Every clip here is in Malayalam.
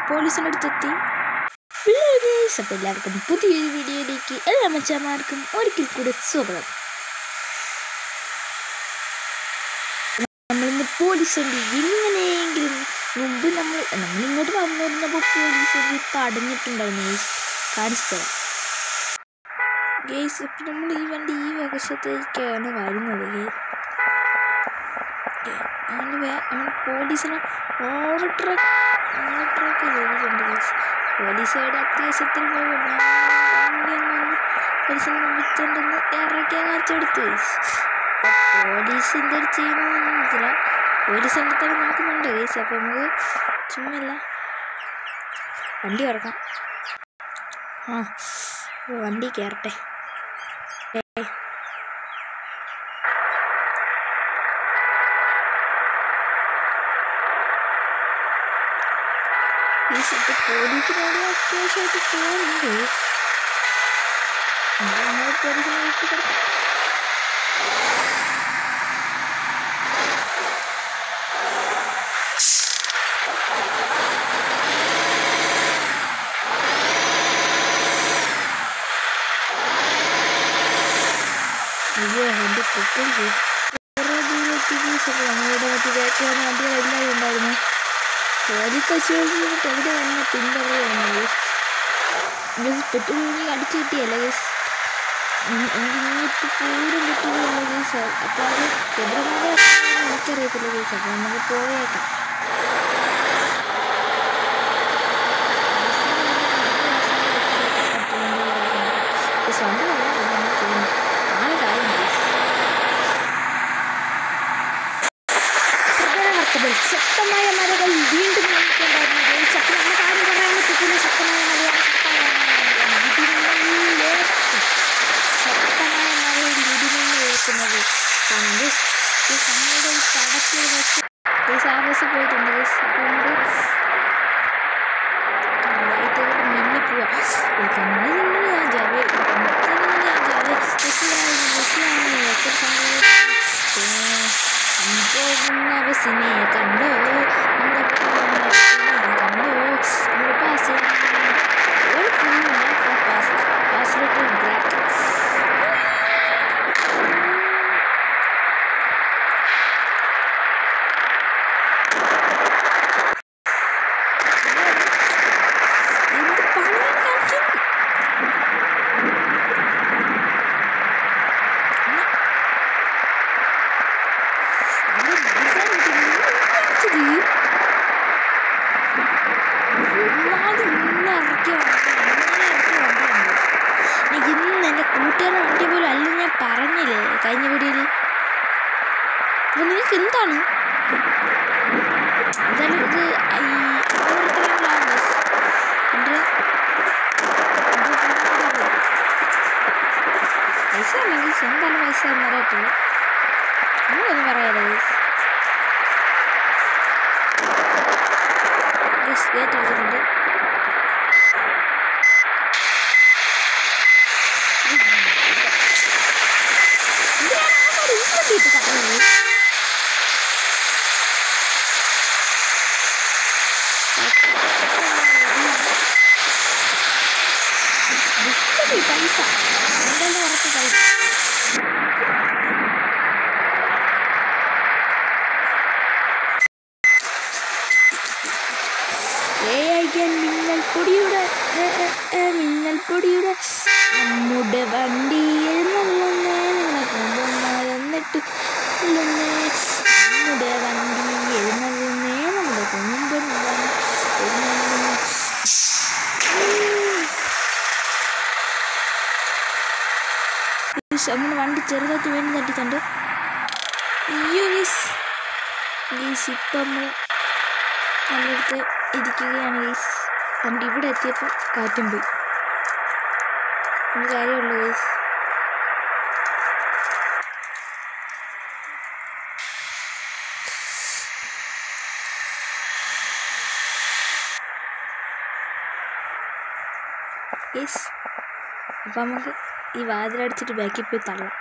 പോലീസിൻ്റെ അടുത്തെത്തി ഗൈസ് അപ്പോൾ എല്ലാവർക്കും പുതിയൊരു വീഡിയോയിലേക്ക് എല്ലാ മച്ചാമാർക്കും ഒരിക്കൽ കൂടി സ്വാഗതം നമ്മളിന്ന് പോലീസുണ്ട് എങ്ങനെയെങ്കിലും മുമ്പ് നമ്മൾ നമ്മൾ ഇങ്ങോട്ട് വന്നിരുന്നപ്പോൾ പോലീസ് ഒരു തടഞ്ഞിട്ടുണ്ടായിരുന്നു ഗൈസ് കാണിച്ചു തരാം ഗൈസ് ഇപ്പം നമ്മൾ ഈ വണ്ടി ഈ വശത്തേക്കാണ് വരുന്നത് ഗൈസ് അങ്ങനെ വേ അങ്ങനെ പോലീസിനെ ഓവർട്രാക്ക് ഓവർട്രാക്ക് ചെയ്തിട്ടുണ്ട് ഗൈസ് പോലീസുകാരുടെ അത്യാവശ്യത്തിൽ പോയി വണ്ടി അങ്ങ് വന്ന് പോലീസിനെ വിറ്റുണ്ടെന്ന് ഇറക്കിയാൽ കാണിച്ചെടുത്ത് ഗൈസ് പോലീസ് എന്തൊരു ചെയ്യുന്നതെന്ന് മനസ്സില പോലീസ് എന്തൊക്കെ നോക്കുന്നുണ്ട് ഗൈസ് അപ്പോൾ നമുക്ക് ചുമ്മല്ല വണ്ടി ഇറക്കാം ആ വണ്ടി കയറട്ടെ ഏ ഈ സിറ്റി പോലീസിനോട് അത്യാവശ്യമായിട്ട് പോകുന്നുണ്ട് നമ്മൾ പോലീസിനെ വിട്ട് കൊടുക്കാം അയ്യോ എൻ്റെ പൊക്കം പോയി കുറേ ദൂരത്തേക്ക് അപ്പോൾ നമ്മളുടെ മറ്റേ ബാക്കിലാണ് വണ്ടികളെല്ലാവരും ഉണ്ടായിരുന്നു പോലീസ് കശുവണ്ടിട്ട് എവിടെ വന്ന പിന്തറിയാണ് ഗസ് പെട്രോൾ അടിച്ചു കിട്ടിയല്ല ഗസ് ഇങ്ങോട്ട് പൂരം പെട്രോളുള്ള കേസ് അപ്പോൾ അത് എവിടെ വരെ എനിക്കറിയത്തില്ല കേസ് അപ്പോൾ നമുക്ക് പോയേക്കാം ആണ് കാര്യം ഗൈസ് പ്രകടനവർക്കുകൾ ശക്തമായ മഴകൾ വീണ്ടും നമുക്കുണ്ടായിരുന്നു ഗൈസ് അപ്പോൾ നമുക്ക് ആരും പറയാൻ പറ്റത്തില്ല ശക്തമായ മഴയാണ് ശക്തമായ മഴയിൽ ഇടിമിന്ന് കേൾക്കുന്നത് കാരണം ഗൈസ് ഈ നമ്മുടെ ഈ പടത്തിൽ വെച്ച് ഗൈസ് ആ ബസ് പോയിട്ടുണ്ട് ഗൈസ് അപ്പോൾ നമുക്ക് ലൈറ്റൊക്കെ മിന്നി പോവാ കണ്ണാടി ഞാൻ ജാവേ ഞാൻ ജാവേ ബസ്സിലാണ് ബസ്സിലാണ് ബസ്സിൽ സംഭവം പോകുന്ന ബസ്സിനെ കണ്ടോ നമ്മുടെ പോകുന്ന ബസ്സിനെ കണ്ടോ നമ്മുടെ പാസ് ഒരു ഫുള്ളില്ല ഫോർ പാസ് പാസിലിട്ട് ബ്രാക്ക് എന്ത് പണിയാണ് കാണിക്കുന്നത് അത് മനസ്സിലാക്കിയത് ഒന്നാമത് ഇന്ന് ഇറക്കിയ വണ്ടി അങ്ങനെ ഇറക്കിയ വണ്ടിയാണ് എനിക്ക് ഇന്ന് എൻ്റെ കൂട്ടുകാരുടെ വണ്ടി പോലും അല്ലെന്ന് ഞാൻ പറഞ്ഞില്ലേ കഴിഞ്ഞ വീഡിയോയിൽ അപ്പോൾ നിങ്ങൾക്ക് എന്താണ് എന്തായാലും ഇത് ഈ ഓരോരുത്തരും എൻ്റെ പൈസ അല്ലെങ്കിൽ എന്തായാലും പൈസ എന്നറിയത്തുള്ളൂ ഒന്നും പറയാലോ ഗേറ്റ് എടുത്തിട്ടുണ്ട് എന്തിനാണ് ആൾക്കാർ ഉൾപ്പെട്ടിട്ട് കത്തുന്നത് ഡിസ്പ്ലേ പൈസ എന്തായാലും ഉറപ്പ് പൈസ വേഗൻ മിന്നൽ പൊടിയുടെ ഏ, ഏ, ഏ, മിന്നൽ പൊടിയുടെ നമ്മുടെ വണ്ടി എഴുന്നള്ളുന്നേ നിങ്ങളെ കൊമ്പന്മാരെന്നിട്ട് കൊല്ലുന്നേ നമ്മുടെ വണ്ടി എഴുന്നള്ളുന്നേ നമ്മുടെ കൊമ്പൻ വണ്ടി എഴുന്നള്ളുന്നേ ഈശ്, അങ്ങനെ വണ്ടി ചെറുതായിട്ട് വേണ്ടി തട്ടിട്ടുണ്ട് അയ്യോ ഗീസ് ഗീസ് ഇപ്പം നമ്മൾ നമ്മളടുത്ത് ഇരിക്കുകയാണ് ഗീസ് വണ്ടി ഇവിടെ എത്തിയപ്പോൾ കാറ്റും പോയി ഒരു കാര്യമുള്ളൂ ഗീസ് ഗീസ് അപ്പം നമുക്ക് ഈ വാതിലടിച്ചിട്ട് ബാക്കിൽ പോയി തള്ളാം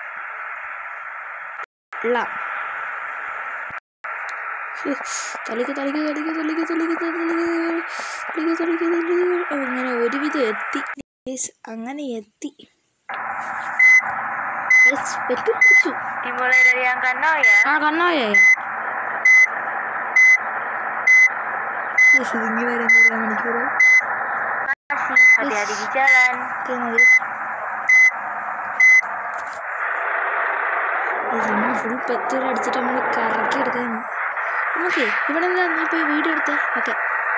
തള്ളാം തളിക്ക് തളിക്ക് തളിക്ക് തളിക്ക് തളിക്ക് തളിക്ക് തള്ളിക്കോ തള്ളിക്കോ തള്ളിക്കോ അങ്ങനെ ഒരുവിധം എത്തി ഗൈസ് അങ്ങനെ എത്തി ഗൈസ് പെട്ടു പിടിച്ചു Dimulai dari angka 0 ya. ആ കണ്ണായ ഇങ്ങനെ വരാൻ കുറേ മണിക്കൂറ് Masih hati-hati di jalan. നമ്മൾ ഫുൾ പെട്രോൾ അടിച്ചിട്ട് നമ്മൾ കറക്കി എടുക്കാണ് നമുക്ക് ഇവിടെ എന്താ നീ പോയി വീഡിയോ എടുത്തേ okay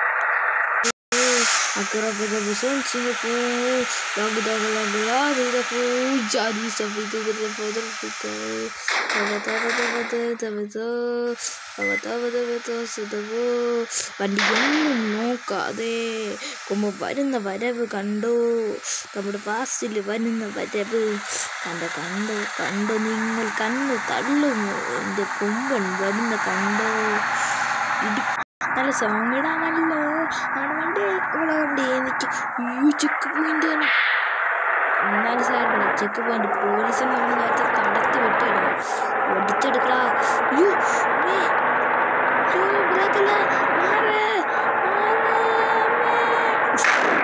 Agora pega o santinho, fu, logo da logo logo da fu, jadi sampai tu kita foto foto, tava tava tava tava tava tava tava tava tava sudah വണ്ടിയൊന്നും നോക്കാതെ കൊമ്പ് വരുന്ന വരവ് കണ്ടോ നമ്മുടെ ഫാസ്റ്റിൽ വരുന്ന വരവ് കണ്ട കണ്ടോ കണ്ടോ നിങ്ങൾ കണ്ണു തള്ളുമോ എൻ്റെ കൊമ്പൻ വരുന്ന കണ്ടോ ഇടി നല്ല സോങ് ഇടാമല്ലോ നമ്മുടെ വണ്ടി ഇവിടെ വണ്ടി എനിക്ക് ഈ ചെക്ക് പോയിന്റ് എന്നാലും സാറില്ല ചെക്ക് പോയിന്റ് പോലീസിനെ നമ്മൾ നേരത്തെ തടത്തി വിട്ടല്ലോ ഒടിച്ചെടുക്കടാ അയ്യോ അമ്മേ. അയ്യോ ബ്രേക്കല്ല മാറ് മാറ് അമ്മേ.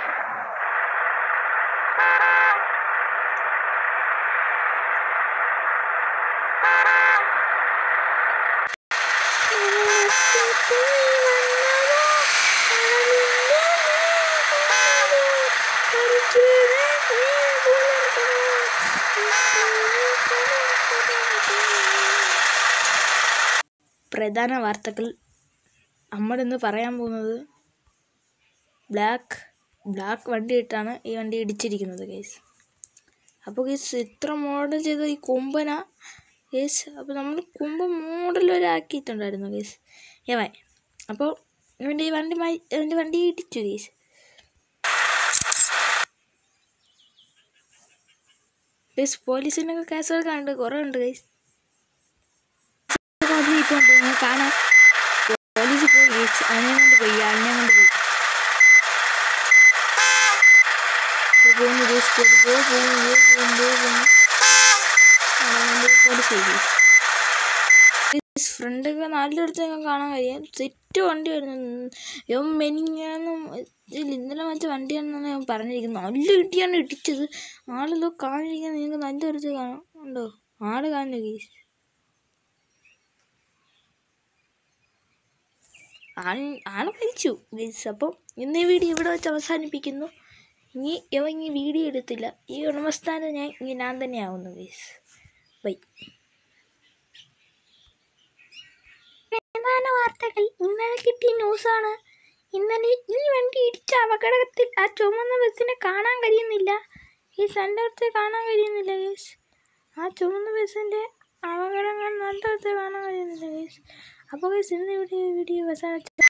പ്രധാന വാർത്തകൾ നമ്മളിന്ന് പറയാൻ പോകുന്നത് ബ്ലാക്ക് ബ്ലാക്ക് വണ്ടി ഇട്ടാണ് ഈ വണ്ടി ഇടിച്ചിരിക്കുന്നത് കേസ് അപ്പോൾ കേസ് ഇത്ര മോഡൽ ചെയ്ത ഈ കൊമ്പന കേസ് അപ്പോൾ നമ്മൾ കൊമ്പ് മോഡൽ വരെ ആക്കിയിട്ടുണ്ടായിരുന്നു കേസ് ഏവാൻ അപ്പോൾ ഇവൻ്റെ ഈ വണ്ടി മായി ഇവൻ്റെ വണ്ടി ഇടിച്ചു കേസ് കേസ് പോലീസിനൊക്കെ കേസുകൾ ഉണ്ട് കുറേ ഉണ്ട് കേസ് ഇപ്പോൾ ഉണ്ട് ഞാൻ കാണാം പോലീസ് പോയി കേസ് അവനെ കൊണ്ട് പോയി ആളിനെ കൊണ്ട് പോയി ഇപ്പോൾ പോകുന്നു കേസ് പോലീസ് പോ പോകുന്നു പോ പോകുന്നു പോ പോകുന്നു അവനെ കൊണ്ട് പോലീസ് പോയി കേസ് ഫ്രണ്ടൊക്കെ നാലിലടുത്ത് ഞങ്ങൾ കാണാൻ കഴിയാം സെറ്റ് വണ്ടിയായിരുന്നു ഇവൻ മെനിങ്ങാന്നും ഇതിൽ ഇന്നലെ വെച്ച വണ്ടിയാണെന്നാണ് ഞാൻ പറഞ്ഞിരിക്കുന്നത് നല്ല ഇടിയാണ് ഇടിച്ചത് ആളെന്തോ കാണിരിക്കാൻ നിങ്ങൾക്ക് നല്ല അടുത്ത് കാണാം ഉണ്ടോ ആള് കാണില്ല കേസ് ആൾ ആള് മരിച്ചു ഗൈസ് അപ്പം ഇന്ന് ഈ വീഡിയോ ഇവിടെ വെച്ച് അവസാനിപ്പിക്കുന്നു ഇനി ഇവ ഇനി വീഡിയോ എടുത്തില്ല ഈ ഉടമസ്ഥാനം ഞാൻ ഇനി ഞാൻ തന്നെ ആവുന്നു ഗൈസ് ബൈ പ്രധാന വാർത്തകൾ ഇന്നലെ കിട്ടിയ ന്യൂസാണ് ഇന്നലെ ഈ വണ്ടി ഇടിച്ച അപകടത്തിൽ ആ ചുമന്ന ബസ്സിനെ കാണാൻ കഴിയുന്നില്ല ഈ സണ്ടടുത്ത് കാണാൻ കഴിയുന്നില്ല ഗൈസ് ആ ചുമന്ന ബസ്സിൻ്റെ അപകടങ്ങൾ നല്ലടുത്ത് കാണാൻ കഴിയുന്നില്ല ഗൈസ് അപ്പോൾ ഗൈസ് ഇന്ന് ഇവിടെ വീഡിയോ അവസാനിച്ചു